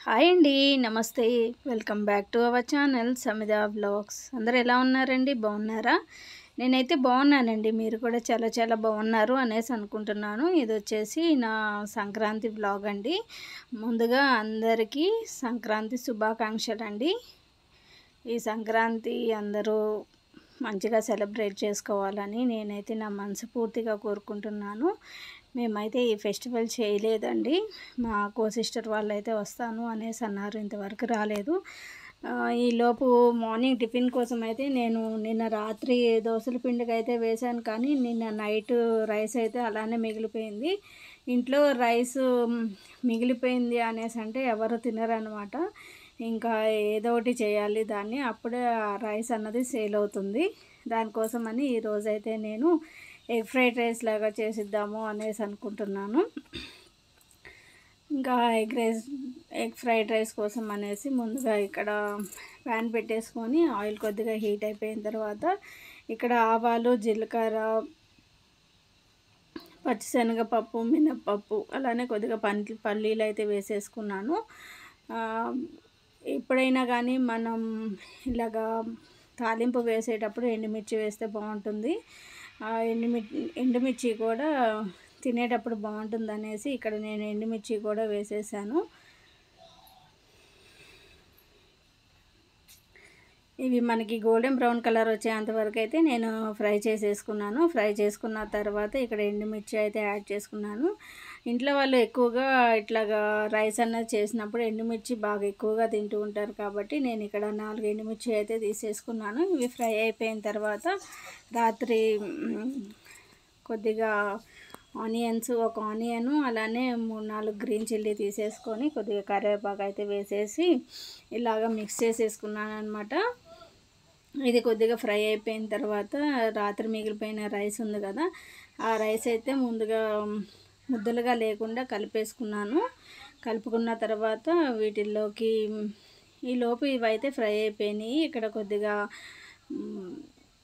Hi అండి నమస్తే welcome back to our channel Samitha blogs అందరు ఎలా ఉన్నారండి బాగున్నారా నేనైతే బాగున్నానండి మీరు కూడా చాలా చాలా బాగున్నారు అనేసి అనుకుంటున్నాను ఇది వచ్చేసి నా సంక్రాంతి బ్లాగ్ అండి ముందుగా అందరికీ సంక్రాంతి శుభాకాంక్షలు అండి ఈ సంక్రాంతి అందరూ మంచిగా సెలబ్రేట్ చేసుకోవాలని నేనైతే నా మనసు పూర్తిగా కోరుకుంటున్నాను మేమైతే ఈ ఫెస్టివల్ చేయలేదండి మా కో సిస్టర్ వాళ్ళు అయితే వస్తాను అనేసి అన్నారు ఇంతవరకు రాలేదు ఆ, ఈ లోపు మార్నింగ్ టిఫిన్ కోసం అయితే నేను నిన్న రాత్రి దోశల పిండికి అయితే వేశాను కానీ నిన్న నైట్ రైస్ అయితే అలానే మిగిలిపోయింది ఇంట్లో రైస్ మ్, మిగిలిపోయింది అనేసి అంటే ఎవరు తినరనమాట ఇంకా ఏదో ఒకటి చేయాలి దాన్ని అప్పుడే ఆ రైస్ అన్నది సేల్ అవుతుంది దానికోసం అని ఈరోజైతే నేను ఎగ్ ఫ్రైడ్ రైస్ లాగా చేసిద్దాము అనేసి అనుకుంటున్నాను ఇంకా egg rice egg fried rice కోసం అనేసి ముందుగా ఇక్కడ ప్యాన్ పెట్టేసుకొని ఆయిల్ కొద్దిగా హీట్ అయిపోయిన తర్వాత ఇక్కడ ఆవాలు జీలకర్ర పచ్చిశనగపప్పు మినప్పప్పు అలానే కొద్దిగా పంటి పల్లీలు అయితే వేసేసుకున్నాను ఆ, ఎప్పుడైనా కానీ మనం ఇలాగా తాలింపు వేసేటప్పుడు ఎండుమిర్చి వేస్తే బాగుంటుంది ఆ ఎండుమిర్చి ఎండుమిర్చి కూడా తినేటప్పుడు బాగుంటుంది అనేసి ఇక్కడ నేను ఎండుమిర్చి కూడా వేసేసాను ఇవి మనకి గోల్డెన్ బ్రౌన్ కలర్ వచ్చేంత వరకు అయితే నేను ఫ్రై చేసేసుకున్నాను ఫ్రై చేసుకున్న తర్వాత ఇక్కడ ఎండుమిర్చి అయితే యాడ్ చేసుకున్నాను ఇంట్లో వాళ్ళు ఎక్కువగా ఇట్లాగా రైస్ అన్నది చేసినప్పుడు ఎండుమిర్చి బాగా ఎక్కువగా తింటూ ఉంటారు కాబట్టి నేను ఇక్కడ నాలుగు ఎండుమిర్చి అయితే తీసేసుకున్నాను ఇవి ఫ్రై అయిపోయిన తర్వాత రాత్రి మ్, కొద్దిగా ఆనియన్స్ ఒక ఆనియన్ అలానే మూడు నాలుగు గ్రీన్ చిల్లీ తీసేసుకొని కొద్దిగా కరివేపాకు అయితే వేసేసి ఇలాగ మిక్స్ చేసేసుకున్నాను అనమాట ఇది కొద్దిగా ఫ్రై అయిపోయిన తర్వాత రాత్రి మిగిలిపోయిన రైస్ ఉంది కదా ఆ రైస్ అయితే ముందుగా ముద్దలుగా లేకుండా కలిపేసుకున్నాను కలుపుకున్న తర్వాత వీటిల్లోకి ఈ లోపు ఇవైతే ఫ్రై అయిపోయినాయి ఇక్కడ కొద్దిగా మ్,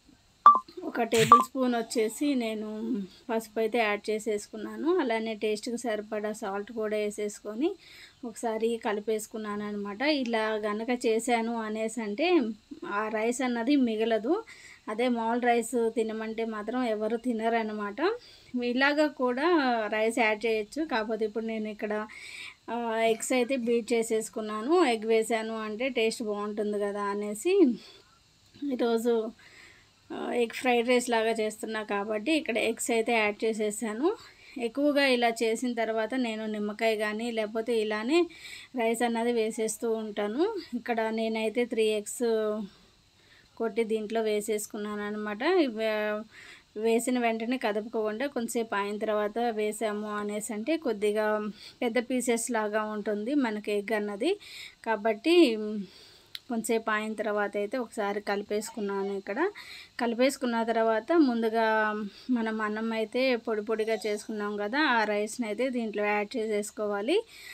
ఒక టేబుల్ స్పూన్ వచ్చేసి నేను పసుపు అయితే యాడ్ చేసేసుకున్నాను అలానే టేస్ట్కి సరిపడా సాల్ట్ కూడా వేసేసుకొని ఒకసారి కలిపేసుకున్నాను అనమాట ఇలా గనక చేశాను అనేసి అంటే ఆ రైస్ అన్నది మిగలదు అదే మామూలు రైస్ తినమంటే మాత్రం ఎవరు తినరనమాట ఇలాగా కూడా రైస్ యాడ్ చేయొచ్చు కాకపోతే ఇప్పుడు నేను ఇక్కడ ఎగ్స్ అయితే బీట్ చేసేసుకున్నాను ఎగ్ వేసాను అంటే టేస్ట్ బాగుంటుంది కదా అనేసి ఈరోజు ఎగ్ ఫ్రైడ్ రైస్ లాగా చేస్తున్నా కాబట్టి ఇక్కడ ఎగ్స్ అయితే యాడ్ చేసేసాను ఎక్కువగా ఇలా చేసిన తర్వాత నేను నిమ్మకాయ కానీ లేకపోతే ఇలానే రైస్ అన్నది వేసేస్తూ ఉంటాను ఇక్కడ నేనైతే త్రీ ఎగ్స్ కొట్టి దీంట్లో వేసేసుకున్నాను అనమాట వేసిన వెంటనే కదపకుండా కొంతసేపు అయిన తర్వాత వేసాము అనేసి అంటే కొద్దిగా పెద్ద పీసెస్ లాగా ఉంటుంది మనకి ఎగ్ అన్నది కాబట్టి కొంతసేపు అయిన తర్వాత అయితే ఒకసారి కలిపేసుకున్నాను ఇక్కడ కలిపేసుకున్న తర్వాత ముందుగా మనం అన్నం అయితే పొడి పొడిగా చేసుకున్నాం కదా ఆ రైస్ని అయితే దీంట్లో యాడ్ చేసేసుకోవాలి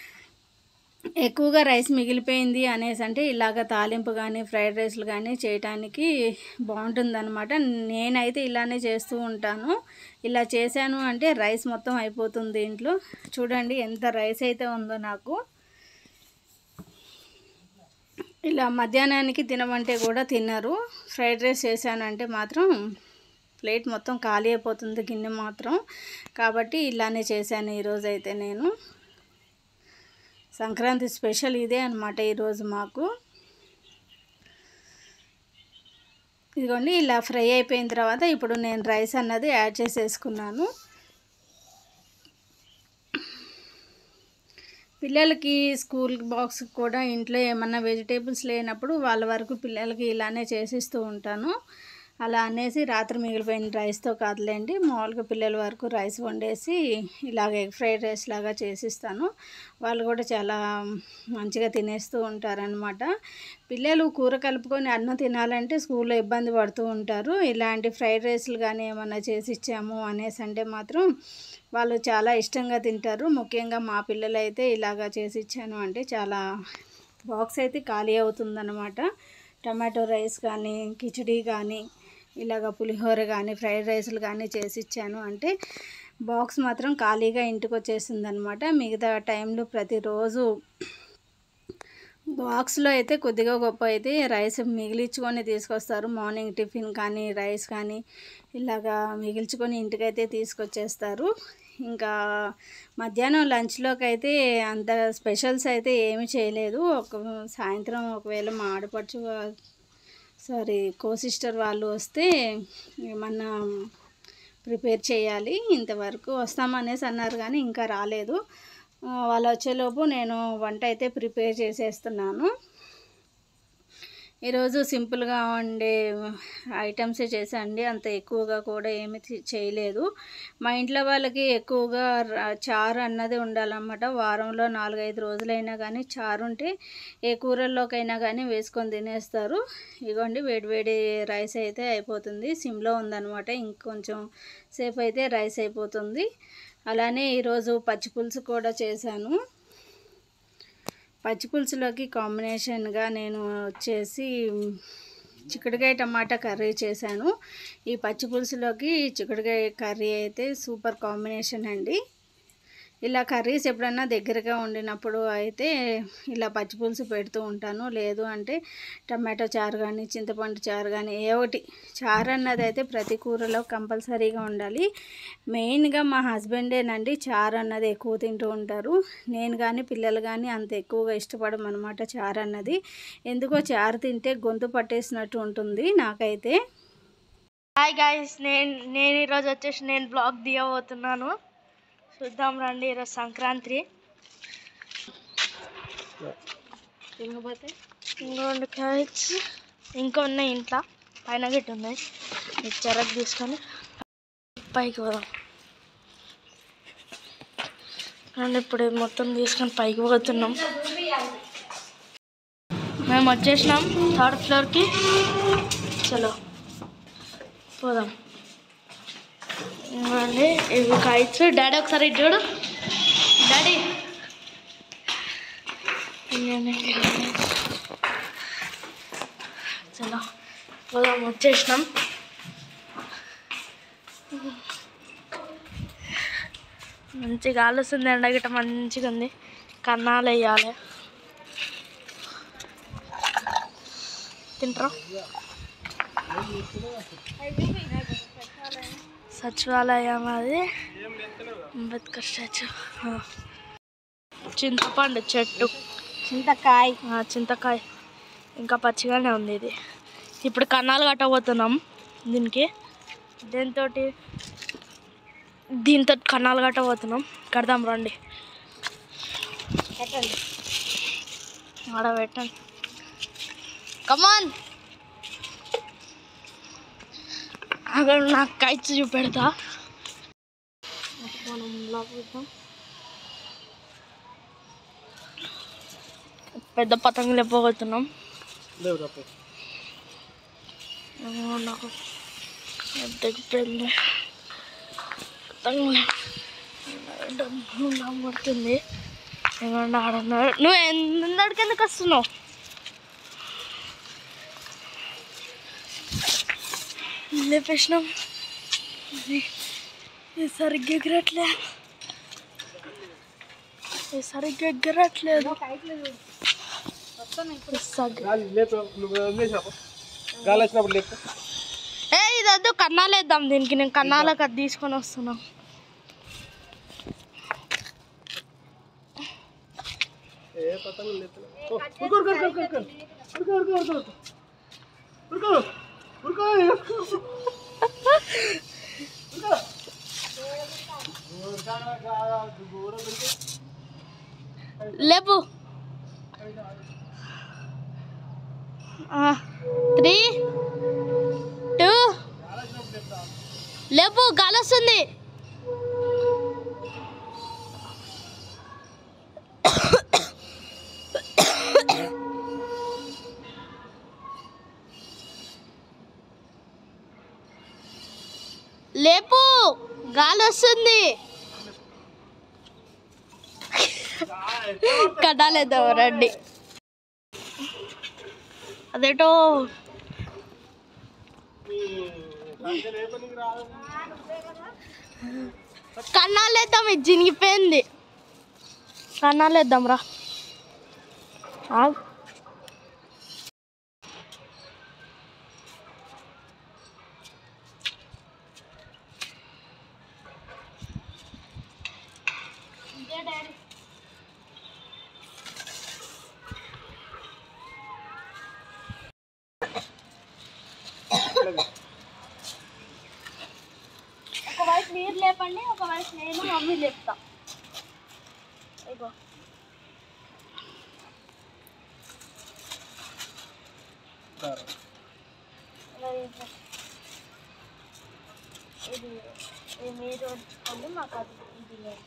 ఎక్కువగా రైస్ మిగిలిపోయింది అనేసి అంటే ఇలాగ తాలింపు కానీ ఫ్రైడ్ రైస్లు కానీ చేయటానికి బాగుంటుందన్నమాట నేనైతే ఇలానే చేస్తూ ఉంటాను ఇలా చేశాను అంటే రైస్ మొత్తం అయిపోతుంది దీంట్లో చూడండి ఎంత రైస్ అయితే ఉందో నాకు ఇలా మధ్యాహ్నానికి తినమంటే కూడా తినరు ఫ్రైడ్ రైస్ చేశానంటే మాత్రం ప్లేట్ మొత్తం ఖాళీ అయిపోతుంది గిన్నె మాత్రం కాబట్టి ఇలానే చేశాను ఈరోజు అయితే నేను సంక్రాంతి స్పెషల్ ఇదే అనమాట ఈరోజు మాకు ఇదిగోండి ఇలా ఫ్రై అయిపోయిన తర్వాత ఇప్పుడు నేను రైస్ అన్నది యాడ్ చేసేసుకున్నాను పిల్లలకి స్కూల్ బాక్స్ కూడా ఇంట్లో ఏమన్నా వెజిటేబుల్స్ లేనప్పుడు వాళ్ళ వరకు పిల్లలకి ఇలానే చేసిస్తూ ఉంటాను అలా అనేసి రాత్రి మిగిలిపోయిన రైస్తో కాదులేండి మామూలుగా పిల్లల వరకు రైస్ వండేసి ఇలాగ ఎగ్ ఫ్రైడ్ రైస్ లాగా చేసిస్తాను వాళ్ళు కూడా చాలా మంచిగా తినేస్తూ ఉంటారనమాట పిల్లలు కూర కలుపుకొని అన్నం తినాలంటే స్కూల్లో ఇబ్బంది పడుతూ ఉంటారు ఇలాంటి ఫ్రైడ్ రైస్లు కానీ ఏమన్నా చేసి ఇచ్చాము అనేసి అంటే మాత్రం వాళ్ళు చాలా ఇష్టంగా తింటారు ముఖ్యంగా మా పిల్లలు అయితే ఇలాగా చేసి ఇచ్చాను అంటే చాలా బాక్స్ అయితే ఖాళీ అవుతుందన్నమాట టమాటో రైస్ కానీ కిచడీ కానీ ఇలాగ పులిహోర కానీ ఫ్రైడ్ రైస్లు కానీ చేసి ఇచ్చాను అంటే బాక్స్ మాత్రం ఖాళీగా ఇంటికి వచ్చేసింది అనమాట మిగతా టైంలో ప్రతిరోజు బాక్స్లో అయితే కొద్దిగా గొప్ప అయితే రైస్ మిగిలించుకొని తీసుకొస్తారు మార్నింగ్ టిఫిన్ కానీ రైస్ కానీ ఇలాగా మిగిల్చుకొని ఇంటికైతే తీసుకొచ్చేస్తారు ఇంకా మధ్యాహ్నం లంచ్లోకి అయితే అంత స్పెషల్స్ అయితే ఏమీ చేయలేదు ఒక సాయంత్రం ఒకవేళ మా ఆడపడుచు వా- సారీ కో సిస్టర్ వాళ్ళు వస్తే ఏమన్నా ప్రిపేర్ చేయాలి ఇంతవరకు వస్తామనేసి అన్నారు కానీ ఇంకా రాలేదు ఆ, వాళ్ళు వచ్చేలోపు నేను వంట అయితే ప్రిపేర్ చేసేస్తున్నాను ఈరోజు సింపుల్గా ఉండే ఐటమ్సే చేశాండి అంత ఎక్కువగా కూడా ఏమి తి- చేయలేదు మా ఇంట్లో వాళ్ళకి ఎక్కువగా ర- చారు అన్నది ఉండాలన్నమాట వారంలో నాలుగైదు రోజులైనా కానీ చారు ఉంటే ఏ కూరల్లోకైనా కానీ వేసుకొని తినేస్తారు ఇగోండి వేడివేడి రైస్ అయితే అయిపోతుంది సిమ్లో ఉందన్నమాట ఇంకొంచెం సేపు అయితే రైస్ అయిపోతుంది అలానే ఈరోజు పచ్చి పులుసు కూడా చేశాను పచ్చి పులుసులోకి కాంబినేషన్గా నేను వచ్చేసి చిక్కుడుకాయ టమాటా కర్రీ చేశాను ఈ పచ్చి పులుసులోకి చిక్కుడుకాయ కర్రీ అయితే సూపర్ కాంబినేషన్ అండి ఇలా కర్రీస్ ఎప్పుడన్నా దగ్గరగా వండినప్పుడు అయితే ఇలా పచ్చి పులుసు పెడుతూ ఉంటాను లేదు అంటే టమాటో చారు కానీ చింతపండు చారు కానీ ఏ ఒకటి చారు అన్నది అయితే ప్రతి కూరలో కంపల్సరీగా ఉండాలి మెయిన్గా మా హస్బెండేనండి చారు అన్నది ఎక్కువ తింటూ ఉంటారు నేను కానీ పిల్లలు కానీ అంత ఎక్కువగా ఇష్టపడమన్నమాట చారు అన్నది ఎందుకో చారు తింటే గొంతు పట్టేసినట్టు ఉంటుంది నాకైతే హాయ్ గాయస్ నేను నేను ఈరోజు వచ్చేసి నేను బ్లాగ్ తీయబోతున్నాను చూద్దాం రండి ఈరోజు సంక్రాంతి తినకపోతే ఇంకోండి క్యారెట్స్ ఇంకా ఉన్నాయి ఇంట్లో పైన గిట్ట ఉన్నాయి ఈ చెరకు తీసుకొని పైకి పోదాం రండి ఇప్పుడు ఇది మొత్తం తీసుకొని పైకి పోతున్నాం మేము వచ్చేసినాం థర్డ్ ఫ్లోర్కి చలో పోదాం ఇవ్వండి ఇవి కైట్స్ డాడీ ఒకసారి ఇటు చూడు డాడీ ఇవ్వండి, ఇవ్వండి. చలో పోదాం వచ్చేసినాం మంచిగా గాలి వస్తుంది ఎండ గిట్ట మంచిగా ఉంది కన్నాలు వేయాలి తింటారా సచివాలయం అది అంబేద్కర్ స్టాచ్యూ ఆ. చింతపండు చెట్టు చింతకాయ ఆ, చింతకాయ ఇంకా పచ్చిగానే ఉంది ఇది ఇప్పుడు కన్నాలు కట్టబోతున్నాం దీనికి దీంతో దీంతో కన్నాలు కట్టబోతున్నాం కడదాం రండి ఆడ పెట్టండి కమాన్ అక్కడ నాకు కైట్స్ చూపెడతా మనం లాగుతాం పెద్ద పతంగులు ఎప్పబోతున్నాం ఏమో నాకు దగ్గర పతంగులు డబ్బు పడుతుంది ఏమన్నా ఆడున్నాడు నువ్వు ఎందడికి ఎందుకు వస్తున్నావు లేపేసినాం ఇది ఇది సరిగ్గా ఎగరట్లే ఇది సరిగ్గా ఎగరట్లేదు ఇది సరిగ్గా గాలి వచ్చినప్పుడు లేపు ఏ ఇది వద్దు కన్నాలు వేద్దాం దీనికి నేను కన్నాలకు అది తీసుకొని వస్తున్నా ఏ పతంగులు లేపుతున్నావు? ఓ, ఉరుకో, ఉరుకో, ఉరుకో, ఉరుకో, ఉరుకో, ఉరుకో, ఉరుకో, ఉరుకో, ఉరుకో, ఉరుకో. లేపు త్రీ టూ లేపు గాలి వస్తుంది లేపు గాలి వస్తుంది కట్టాలేద్దాం రండి అదేటో కన్నాలు వేద్దాం ఇది జినిగిపోయింది కన్నాలు వేద్దాం రా ఆగు. లేపండి ఒకవేళ నేను మమ్మీ లేపుతా ఇగో దారం. ఇలా ఇది- ఇది ఇది మీరు ఉంచుకోండి మాకు అది ఇది లేదు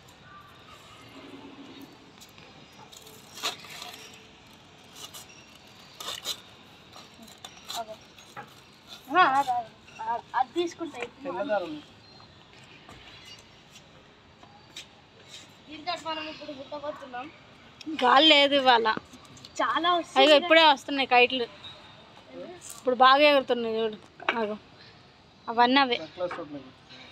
అదే. ఆ, అదే, అదే. అది తీసుకుంటా ఇప్పుడు తెల్ల దారం దీంతో మనం ఇప్పుడు గుట్టబోతున్నాం గాలి లేదు ఇవాళ చాలా అయ్యో వస్తుంది ఇప్పుడే వస్తున్నాయి కైట్లు ఇప్పుడు బాగా ఎగురుతున్నాయి చూడు అగో అవన్నీ అవే నెక్లెస్ ఉన్నాయి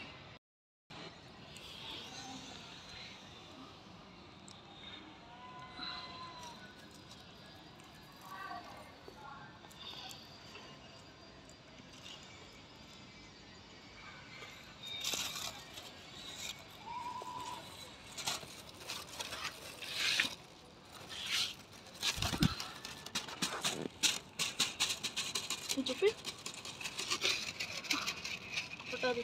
చెప్పి ఫోటోది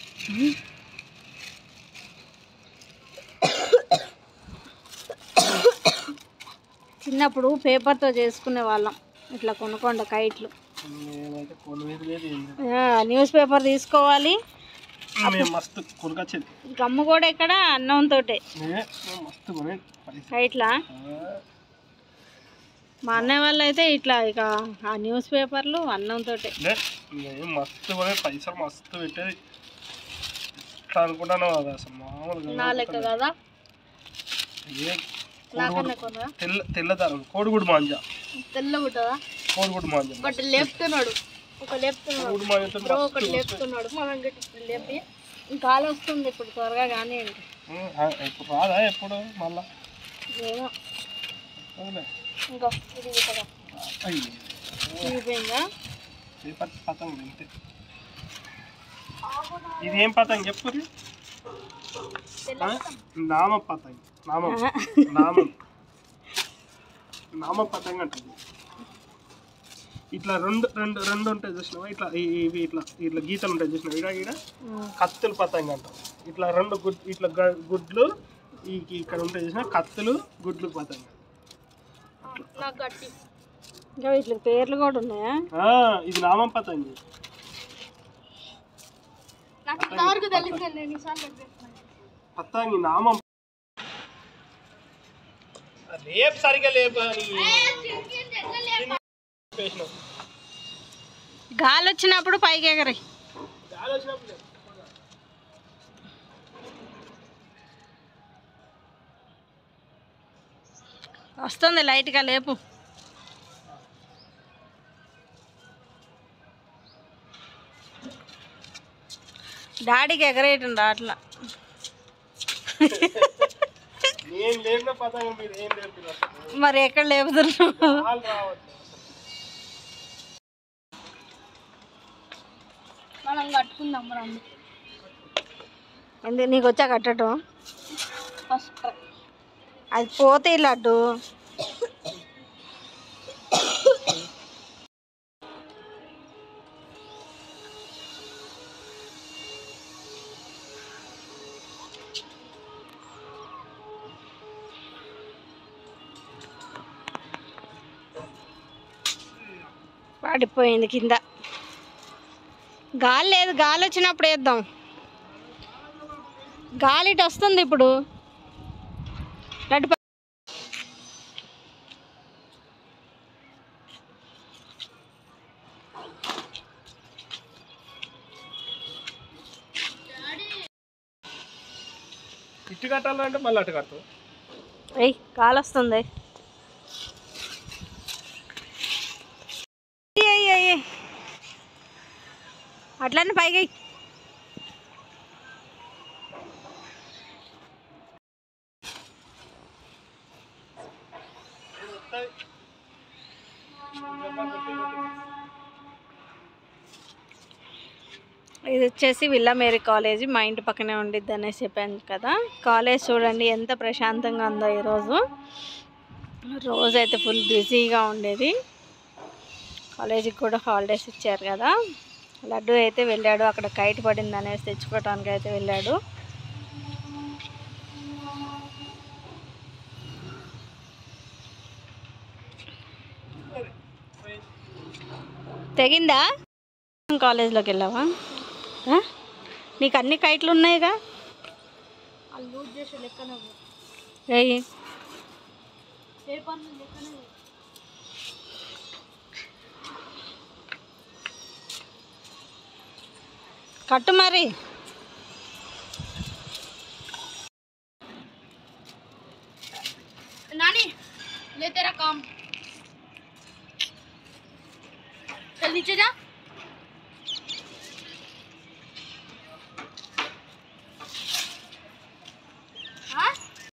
చిన్నప్పుడు పేపర్తో చేసుకునే వాళ్ళం ఇట్లా కొనుక్కోండి కైట్లు నేనైతే కొనువేది లేదు ఏం లేదు ఆ, న్యూస్ పేపర్ తీసుకోవాలి మేము మస్తు కొనుకొచ్చేది గమ్ము కూడా ఇక్కడ అన్నంతో ఏ, మేము మస్తు కొనేది పైసలు. కైట్లా ఆ, మా అన్నయ్య వాళ్ళు అయితే ఇట్లా ఇక ఆ న్యూస్ పేపర్లు అన్నంతో లే, మేము మస్తు కొనేది పైసలు మస్తు పెట్టేది ఇట్లా అనుకుంటాను అది అసలు మామూలుగా నా లెక్క కదా ఏ నాకన్నా కొనరా తెల్ల తెల్లదారం కోడిగుడు మాంజా తెల్లగా ఉంటుందా కోడిగుడు మాంజా ఒకటి లేపుతున్నాడు ఒక లేపుతున్నాడు కోడిగుడు మాంజాతో బ్రో మస్తు ఒకటి లేపుతున్నాడు మనం గట్టి ఇప్పుడు లేపి గాలి వస్తుంది ఇప్పుడు త్వరగా కానివ్వండి ఉమ్, ఆ, ఇప్పుడు రాదా ఎప్పుడు మళ్ళా ఏమో అవునులే. ఇంకో ఇది కదా అయ్యో తీరిపోయిందా పేపర్ పతంగి అంతే ఇది ఏం పతంగి చెప్పు ఇది? ఆ? నామ పతంగి నామం నామం నామ పతంగి అంటుంది ఇట్లా రెండు రెండు రెండు ఉంటాయి చూసినావా ఇట్లా ఈ- ఇవి ఇట్లా ఇట్లా గీతలు ఉంటాయి చూసినావు ఇక్కడ ఇక్కడ కత్తులు పతంగి అంటాం ఇట్లా రెండు గుడ్ ఇట్లా గ- గుడ్లు ఈ ఈ ఇక్కడ ఉంటాయి చూసిన కత్తులు గుడ్లు పతంగి నాకు గట్టి ఇంకా వీటికి పేర్లు కూడా ఉన్నాయా ఆ, ఇది నామం పతంగి నాకు ఇంతవరకు తెలియదు నేను ఎన్నిసార్లు చెప్పేస్తున్నాను పతంగి నామం రేపు సరిగా లేపు అని వేసినావు. గాలి వచ్చినప్పుడు పైకి ఎగరి గాలి వచ్చినప్పుడు లేపు. వస్తుంది లైట్గా లేపు డాడీకి ఎగరేయటం రాట్లా నేను లేపిన పతంగం మీరు ఏం లేపిన మరి ఎక్కడ లేపుతున్నావు వాళ్ళు రావట్లేదు మనం కట్టుకుందాం రండి ఎందుకు నీకు వచ్చా కట్టడం ఫస్ట్ అది పోతే లడ్డు పడిపోయింది కింద గాలి లేదు గాలి వచ్చినప్పుడు వేద్దాం గాలి ఇటు వస్తుంది ఇప్పుడు లడ్డు ప- ఇటు కట్టాలంటే మళ్ళీ అటు కడతావు ఏయ్ గాలి వస్తుంది ఏయ్, ఏయ్, ఏయ్, ఏయ్. అట్లనే పైకి ఎయ్. ఇది వచ్చేసి విల్లా మేరీ కాలేజీ మా ఇంటి పక్కనే ఉండిద్ది అనేసి చెప్పాను కదా కాలేజ్ చూడండి ఎంత ప్రశాంతంగా ఉందో ఈరోజు రోజు అయితే ఫుల్ బిజీగా ఉండేది కాలేజీకి కూడా హాలిడేస్ ఇచ్చారు కదా లడ్డు అయితే వెళ్ళాడు అక్కడ కైట్ పడింది అనేసి తెచ్చుకోవడానికి అయితే వెళ్ళాడు తెగిందా కాలేజ్లోకి వెళ్ళావా ఆ? నీకు అన్ని కైట్లు ఉన్నాయిగా ఆ లూజ్ చేసే లెక్కన ఏయ్ పేపర్ లెక్కన కట్టు మరి नानी ले तेरा काम चल नीचे जा